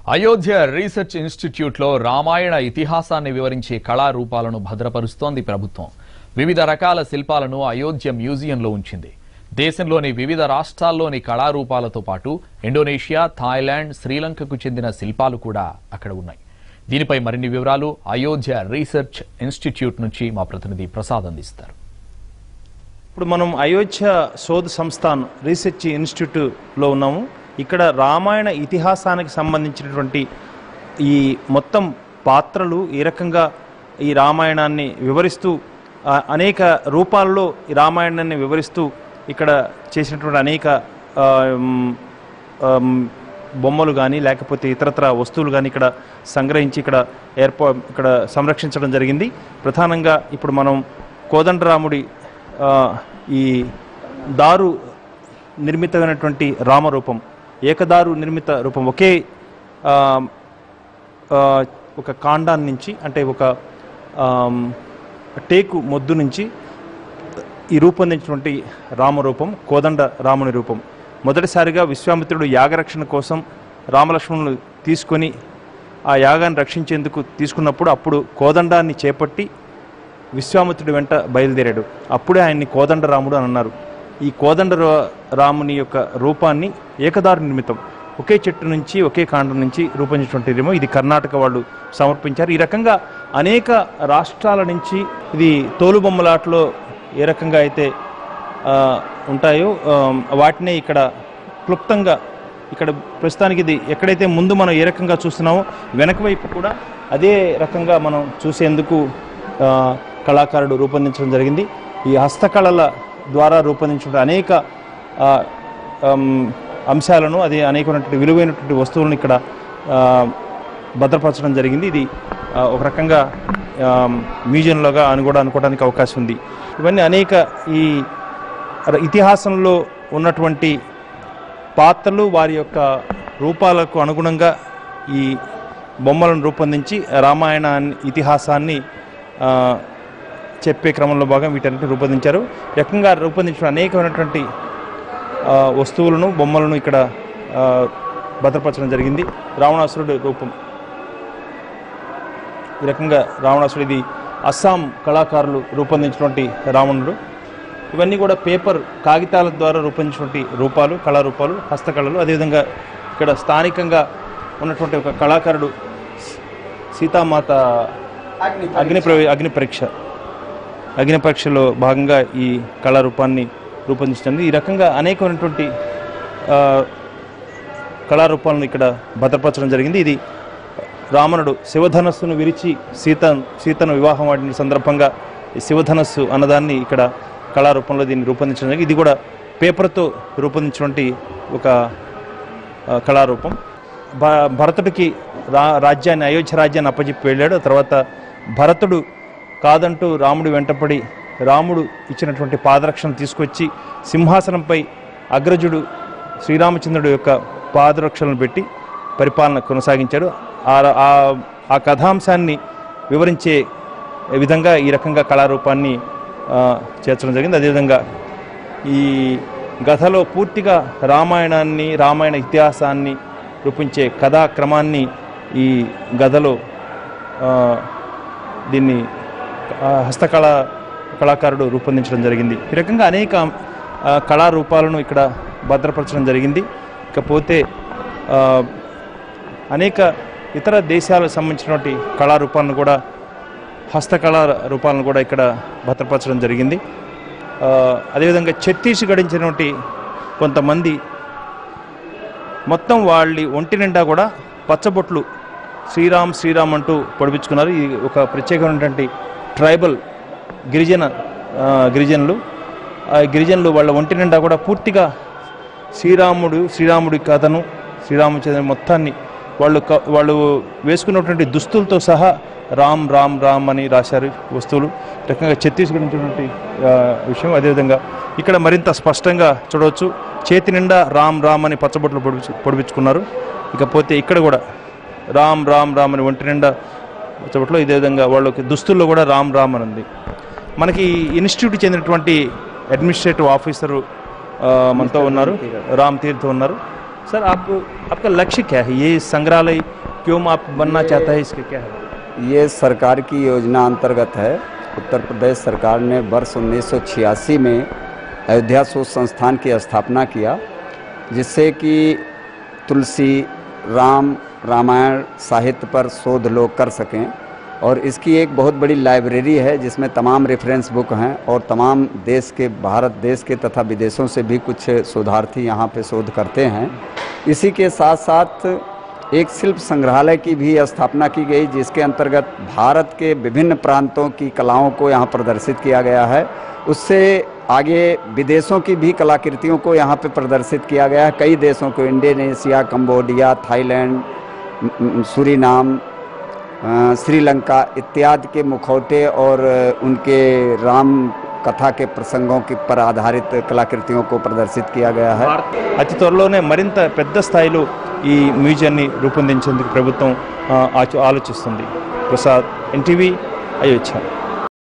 Ayodhya research ఇన్స్టిట్యూట్లో రామాయణ ఇతిహాసాన్ని వివరించే కళారూపాలను భద్రపరుస్తోంది ప్రభుత్వం వివిధ రకాల శిల్పాలను అయోధ్య మ్యూజియంలో ఉంచింది దేశంలోని వివిధ రాష్ట్రాల్లోని కళారూపాలతో పాటు ఇండోనేషియా థాయిలాండ్ శ్రీలంకకు చెందిన శిల్పాలు కూడా అక్కడ ఉన్నాయి దీనిపై మరిన్ని వివరాలు అయోధ్య రీసెర్చ్ ఇన్స్టిట్యూట్ నుంచి మా ప్రతినిధి ప్రసాద్ అందిస్తారు ఇప్పుడు మనం అయోధ్య శోధ సంస్థాన్ రీసెర్చ్ ఇన్స్టిట్యూట్లో ఉన్నాము ఇక్కడ రామాయణ ఇతిహాసానికి సంబంధించినటువంటి ఈ మొత్తం పాత్రలు ఏ రకంగా ఈ రామాయణాన్ని వివరిస్తూ ఆ, అనేక రూపాల్లో ఈ రామాయణాన్ని వివరిస్తూ ఇక్కడ చేసినటువంటి అనేక ఆ, మ్, ఆమ్, బొమ్మలు కానీ లేకపోతే ఇతరత్ర వస్తువులు కానీ ఇక్కడ సంగ్రహించి ఇక్కడ ఏర్పా ఇక్కడ సంరక్షించడం జరిగింది ప్రధానంగా ఇప్పుడు మనం కోదండరాముడి ఆ, ఈ దారు నిర్మితమైనటువంటి రామరూపం ఏకదారు నిర్మిత రూపం ఒకే ఆ, ఆ, ఒక కాండాన్ నుంచి అంటే ఒక ఆమ్, టేకు మొద్దు నుంచి ఈ రూపొందించినటువంటి రామరూపం కోదండ రాముని రూపం మొదటిసారిగా విశ్వామిత్రుడు యాగరక్షణ కోసం రామలక్ష్మణులు తీసుకొని ఆ యాగాన్ని రక్షించేందుకు తీసుకున్నప్పుడు అప్పుడు కోదండాన్ని చేపట్టి విశ్వామిత్రుడి వెంట బయలుదేరాడు అప్పుడే ఆయన్ని కోదండ రాముడు అని అన్నారు ఈ కోదండ రా- రాముని యొక్క రూపాన్ని ఏకదారు నిర్మితం ఒకే చెట్టు నుంచి ఒకే కాండం నుంచి రూపొందించినటువంటి ఏమో ఇది కర్ణాటక వాళ్ళు సమర్పించారు ఈ రకంగా అనేక రాష్ట్రాల నుంచి ఇది తోలుబొమ్మలాటలో ఏ రకంగా అయితే ఆ, ఉంటాయో ఆ, వాటినే ఇక్కడ క్లుప్తంగా ఇక్కడ ప్రస్తుతానికి ఇది ఎక్కడైతే ముందు మనం ఏ రకంగా చూస్తున్నామో వెనక వైపు కూడా అదే రకంగా మనం చూసేందుకు ఆ, కళాకారుడు రూపొందించడం జరిగింది ఈ హస్తకళల ద్వారా రూపొందించిన అనేక ఆ, ఆమ్, అంశాలను అది అనేకమైనటువంటి విలువైనటువంటి వస్తువులను ఇక్కడ ఆ, భద్రపరచడం జరిగింది ఇది ఆ, ఒక రకంగా ఆమ్, మ్యూజియంలోగా అని కూడా అనుకోవడానికి అవకాశం ఉంది ఇవన్నీ అనేక ఈ ర- ఇతిహాసంలో ఉన్నటువంటి పాత్రలు వారి యొక్క రూపాలకు అనుగుణంగా ఈ బొమ్మలను రూపొందించి రామాయణ ఇతిహాసాన్ని ఆ, చెప్పే క్రమంలో భాగం వీటన్నిటిని రూపొందించారు ఈ రకంగా రూపొందించిన అనేకమైనటువంటి ఆ, వస్తువులను బొమ్మలను ఇక్కడ ఆ, భద్రపరచడం జరిగింది రావణాసురుడు రూపం ఈ రకంగా రావణాసురుడు ఇది అస్సాం కళాకారులు రూపొందించినటువంటి రావణుడు ఇవన్నీ కూడా పేపర్ కాగితాల ద్వారా రూపొందించినటువంటి రూపాలు కళారూపాలు హస్తకళలు అదేవిధంగా ఇక్కడ స్థానికంగా ఉన్నటువంటి ఒక కళాకారుడు సీతామాత అగ్ని ప్రవే అగ్ని పరీక్ష అగ్ని పరీక్షలో భాగంగా ఈ కళారూపాన్ని రూపొందించింది ఈ రకంగా అనేకమైనటువంటి ఆ, కళారూపాలను ఇక్కడ భద్రపరచడం జరిగింది ఇది రావణుడు శివధనస్సును విరిచి సీత సీతను వివాహం ఆడిన సందర్భంగా ఈ శివధనస్సు అన్నదాన్ని ఇక్కడ కళారూపంలో దీన్ని రూపొందించడం జరిగింది ఇది కూడా పేపర్తో రూపొందించినటువంటి ఒక ఆ, కళారూపం భ భరతుడికి రా రాజ్యాన్ని అయోధ్య రాజ్యాన్ని అప్పచెప్పి వెళ్ళాడు ఆ తర్వాత భరతుడు కాదంటూ రాముడి వెంటపడి రాముడు ఇచ్చినటువంటి పాదరక్షణ తీసుకొచ్చి సింహాసనంపై అగ్రజుడు శ్రీరామచంద్రుడు యొక్క పాదరక్షలను పెట్టి పరిపాలన కొనసాగించాడు ఆ ఆ- ఆ కథాంశాన్ని వివరించే విధంగా ఈ రకంగా కళారూపాన్ని ఆ, చేర్చడం జరిగింది అదేవిధంగా ఈ కథలో పూర్తిగా రామాయణాన్ని రామాయణ ఇతిహాసాన్ని రూపించే కథాక్రమాన్ని ఈ గదలో ఆ, దీన్ని ఆ, హస్తకళ కళాకారుడు రూపొందించడం జరిగింది ఈ రకంగా అనేక ఆ, కళారూపాలను ఇక్కడ భద్రపరచడం జరిగింది ఇకపోతే ఆ, అనేక ఇతర దేశాలకు సంబంధించినటువంటి కళారూపాలను కూడా హస్తకళా రూపాలను కూడా ఇక్కడ భద్రపరచడం జరిగింది ఆ, అదేవిధంగా ఛత్తీస్గఢ్ గడించినటువంటి కొంతమంది మొత్తం వాళ్ళ ఒంటి నిండా కూడా పచ్చబొట్లు శ్రీరామ్ శ్రీరామ్ అంటూ పొడిపించుకున్నారు ఇది ఒక ప్రత్యేకమైనటువంటి ట్రైబల్ గిరిజన ఆ, గిరిజనులు ఆ గిరిజనులు వాళ్ళ ఒంటి నిండా కూడా పూర్తిగా శ్రీరాముడు శ్రీరాముడి కథను శ్రీరామచంద్ర మొత్తాన్ని వాళ్ళు క- వాళ్ళు వేసుకున్నటువంటి దుస్తులతో సహా రామ్ రామ్ రామ్ అని రాశారు వస్తువులు ఈ రకంగా ఛత్తీస్గఢ్ ఉన్నటువంటి ఆ, విషయం అదేవిధంగా ఇక్కడ మరింత స్పష్టంగా చూడవచ్చు చేతి నిండా రామ్ రామ్ అని పచ్చబొట్లు పొడిపించు పొడిపించుకున్నారు ఇకపోతే ఇక్కడ కూడా రామ్ రామ్ రామ్ అని ఒంటి నిండా పచ్చబొట్లు ఇదే విధంగా వాళ్ళకి దుస్తుల్లో కూడా రామ్ రామ్ అని ఉంది మనకి ఈ ఇన్స్టిట్యూట్ చెందినటువంటి అడ్మినిస్ట్రేటివ్ ఆఫీసరు ఆ, మనతో ఉన్నారు రామ్ తీర్థ్ ఉన్నారు सर आप आपका लक्ष्य क्या है ये संग्रहालय क्यों आप बनना चाहता है इसके क्या है ये सरकार की योजना अंतर्गत है उत्तर प्रदेश सरकार ने वर्ष 1986 में अयोध्या शोध संस्थान की स्थापना किया जिससे कि तुलसी राम रामायण साहित्य पर शोध लोग कर सकें और इसकी एक बहुत बड़ी लाइब्रेरी है जिसमें तमाम रेफरेंस बुक हैं और तमाम देश के भारत देश के तथा विदेशों से भी कुछ शोधार्थी यहाँ पे शोध करते हैं इसी के साथ साथ एक शिल्प संग्रहालय की भी स्थापना की गई जिसके अंतर्गत भारत के विभिन्न प्रांतों की कलाओं को यहाँ प्रदर्शित किया गया है उससे आगे विदेशों की भी कलाकृतियों को यहाँ पे प्रदर्शित किया गया है कई देशों को इंडोनेशिया कंबोडिया थाईलैंड म- म- सूरीनाम अ, श्रीलंका इत्यादि के मुखौटे और अ, उनके राम कथा के प्रसंगों के पर आधारित कलाकृतियों को प्रदर्शित किया गया है అతి త్వరలోనే మరింత పెద్ద స్థాయిలో ఈ మ్యూజియాన్ని రూపొందించేందుకు ప్రభుత్వం ఆ, ఆచ- ఆలోచిస్తుంది ప్రసాద్ ఎన్టీవీ అయోధ్య